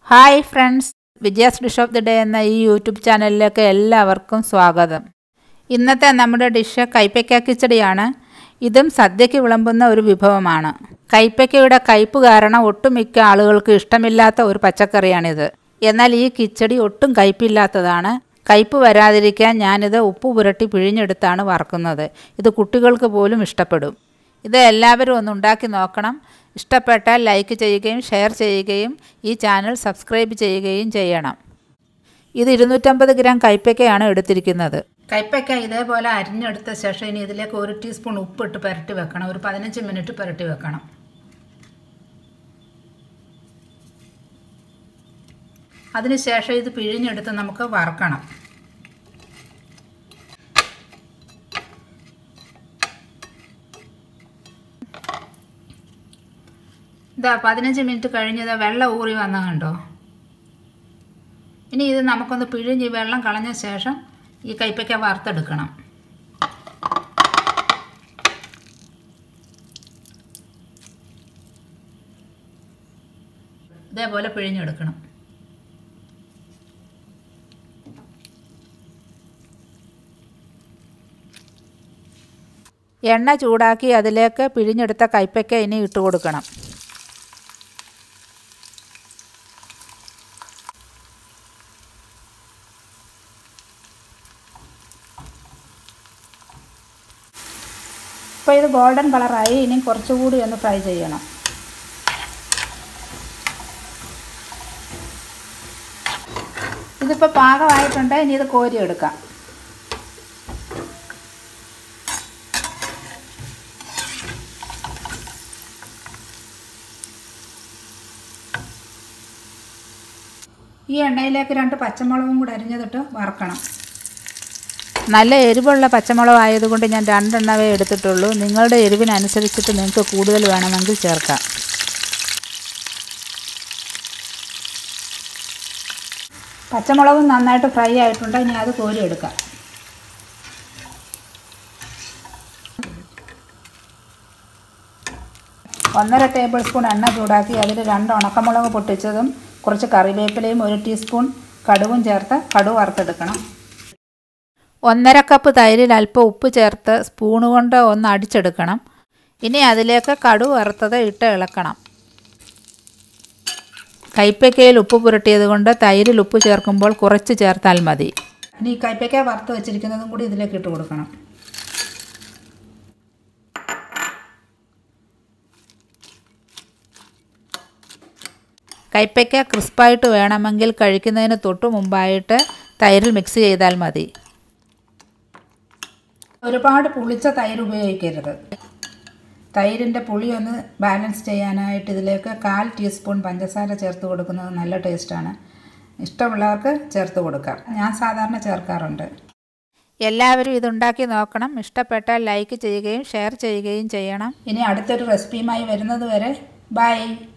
hi friends Vijaya's dish of the day എന്ന ഈ YouTube ചാനലിലേക്ക് എല്ലാവർക്കും സ്വാഗതം ഇന്നത്തെ നമ്മുടെ ഡിഷ് കൈപ്പയ്ക്ക കിച്ചടിയാണ് ഇതും സദ്യയ്ക്ക് വിളമ്പുന്ന ഒരു വിഭവമാണ് കൈപ്പയ്ക്കയുടെ കയ്പ് കാരണം ഒട്ടുമിക്ക ആളുകൾക്ക് ഇഷ്ടമില്ലാത്ത ഒരു പച്ചക്കറിയാണിത് എന്നാൽ ഈ കിച്ചടി ഒട്ടും കയ്പില്ലാത്തതാണ് കയ്പ് വരാതിരിക്കാൻ ഞാനിത് ഉപ്പ് പുരട്ടി പിഴിഞ്ഞെടുത്താണ് വറക്കുന്നത് ഇത് കുട്ടികൾക്ക് പോലും ഇഷ്ടപ്പെടും ഇത് എല്ലാവരും ഒന്ന് ഉണ്ടാക്കി നോക്കണം ഇഷ്ടപ്പെട്ടാൽ ലൈക്ക് ചെയ്യുകയും ഷെയർ ചെയ്യുകയും ഈ ചാനൽ സബ്സ്ക്രൈബ് ചെയ്യുകയും ചെയ്യണം ഇത് ഇരുന്നൂറ്റമ്പത് ഗ്രാം കൈപ്പയ്ക്കയാണ് എടുത്തിരിക്കുന്നത് കൈപ്പയ്ക്ക ഇതേപോലെ അരിഞ്ഞെടുത്ത ശേഷം ഇനി ഇതിലേക്ക് ഒരു ടീസ്പൂൺ ഉപ്പിട്ട് പുരട്ടി വെക്കണം ഒരു പതിനഞ്ച് മിനിറ്റ് പുരട്ടി വെക്കണം അതിനുശേഷം ഇത് പിഴിഞ്ഞെടുത്ത് നമുക്ക് വറക്കണം ഇതാ പതിനഞ്ച് മിനിറ്റ് കഴിഞ്ഞത് വെള്ളം ഊറി വന്ന കണ്ടോ ഇനി ഇത് നമുക്കൊന്ന് പിഴിഞ്ഞ് വെള്ളം കളഞ്ഞ ശേഷം ഈ കൈപ്പയ്ക്ക വറുത്തെടുക്കണം ഇതേപോലെ പിഴിഞ്ഞെടുക്കണം എണ്ണ ചൂടാക്കി അതിലേക്ക് പിഴിഞ്ഞെടുത്ത കൈപ്പയ്ക്ക ഇനി ഇട്ട് കൊടുക്കണം ഇപ്പോൾ ഇത് ഗോൾഡൻ കളറായി ഇനി കുറച്ചുകൂടി ഒന്ന് ഫ്രൈ ചെയ്യണം ഇതിപ്പോൾ പാകമായിട്ടുണ്ട് ഇനി ഇത് കോരി എടുക്കാം ഈ എണ്ണയിലേക്ക് രണ്ട് പച്ചമുളകും കൂടെ അരിഞ്ഞതിട്ട് വറക്കണം നല്ല എരിവുള്ള പച്ചമുളക് ആയതുകൊണ്ട് ഞാൻ രണ്ടെണ്ണവേ എടുത്തിട്ടുള്ളൂ നിങ്ങളുടെ എരിവിനനുസരിച്ചിട്ട് നിങ്ങൾക്ക് കൂടുതൽ വേണമെങ്കിൽ ചേർക്കാം പച്ചമുളകും നന്നായിട്ട് ഫ്രൈ ആയിട്ടുണ്ട് ഇനി അത് കോരി എടുക്കാം ഒന്നര ടേബിൾ സ്പൂൺ എണ്ണ ചൂടാക്കി അതിൽ രണ്ട് ഉണക്കമുളക് പൊട്ടിച്ചതും കുറച്ച് കറിവേപ്പിലയും ഒരു ടീസ്പൂൺ കടുവും ചേർത്ത് കടുവ് വറുത്തെടുക്കണം ഒന്നര കപ്പ് തൈരിൽ അല്പം ഉപ്പ് ചേർത്ത് സ്പൂണ് കൊണ്ട് ഒന്ന് അടിച്ചെടുക്കണം ഇനി അതിലേക്ക് കടു വറുത്തത് ഇട്ട് ഇളക്കണം കൈപ്പയ്ക്കയിൽ ഉപ്പ് പുരട്ടിയത് കൊണ്ട് തൈരിൽ ഉപ്പ് ചേർക്കുമ്പോൾ കുറച്ച് ചേർത്താൽ മതി ഇനി കൈപ്പയ്ക്ക വറുത്ത് വെച്ചിരിക്കുന്നതും കൂടി ഇതിലേക്ക് ഇട്ട് കൊടുക്കണം കൈപ്പയ്ക്ക ക്രിസ്പായിട്ട് വേണമെങ്കിൽ കഴിക്കുന്നതിന് തൊട്ട് മുമ്പായിട്ട് തൈരിൽ മിക്സ് ചെയ്താൽ മതി ഒരുപാട് പുളിച്ച തൈര് ഉപയോഗിക്കരുത് തൈരിൻ്റെ പുളി ഒന്ന് ബാലൻസ് ചെയ്യാനായിട്ട് ഇതിലേക്ക് കാൽ ടീസ്പൂൺ പഞ്ചസാര ചേർത്ത് കൊടുക്കുന്നത് നല്ല ടേസ്റ്റാണ് ഇഷ്ടമുള്ളവർക്ക് ചേർത്ത് കൊടുക്കാം ഞാൻ സാധാരണ ചേർക്കാറുണ്ട് എല്ലാവരും ഇതുണ്ടാക്കി നോക്കണം ഇഷ്ടപ്പെട്ടാൽ ലൈക്ക് ചെയ്യുകയും ഷെയർ ചെയ്യുകയും ചെയ്യണം ഇനി അടുത്തൊരു റെസിപ്പിയുമായി വരുന്നത് വരെ ബൈ